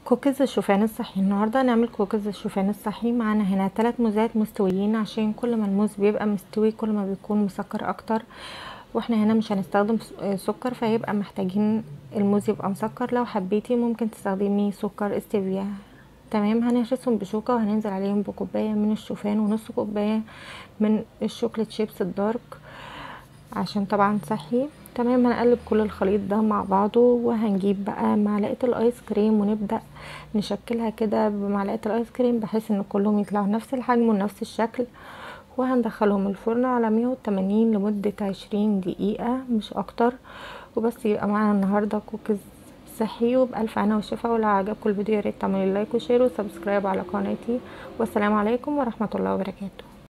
كوكيز الشوفان الصحي النهارده هنعمل كوكيز الشوفان الصحي معانا هنا ثلاث موزات مستويين عشان كل ما الموز بيبقى مستوي كل ما بيكون مسكر اكتر واحنا هنا مش هنستخدم سكر فهيبقى محتاجين الموز يبقى مسكر لو حبيتي ممكن تستخدمي سكر استيفيا تمام هنهرسهم بشوكة وهننزل عليهم بكوباية من الشوفان ونص كوباية من الشوكليت شيبس الدارك عشان طبعا صحي تمام هنقلب كل الخليط ده مع بعضه وهنجيب بقى معلقه الايس كريم ونبدا نشكلها كده بمعلقه الايس كريم بحيث ان كلهم يطلعوا نفس الحجم ونفس الشكل وهندخلهم الفرن على 180 لمده 20 دقيقه مش اكتر وبس يبقى معانا النهارده كوكيز صحي وبألف هنا وشفا ولو عجبكم الفيديو ياريت تعملوا لايك وشير وسبسكرايب على قناتي والسلام عليكم ورحمه الله وبركاته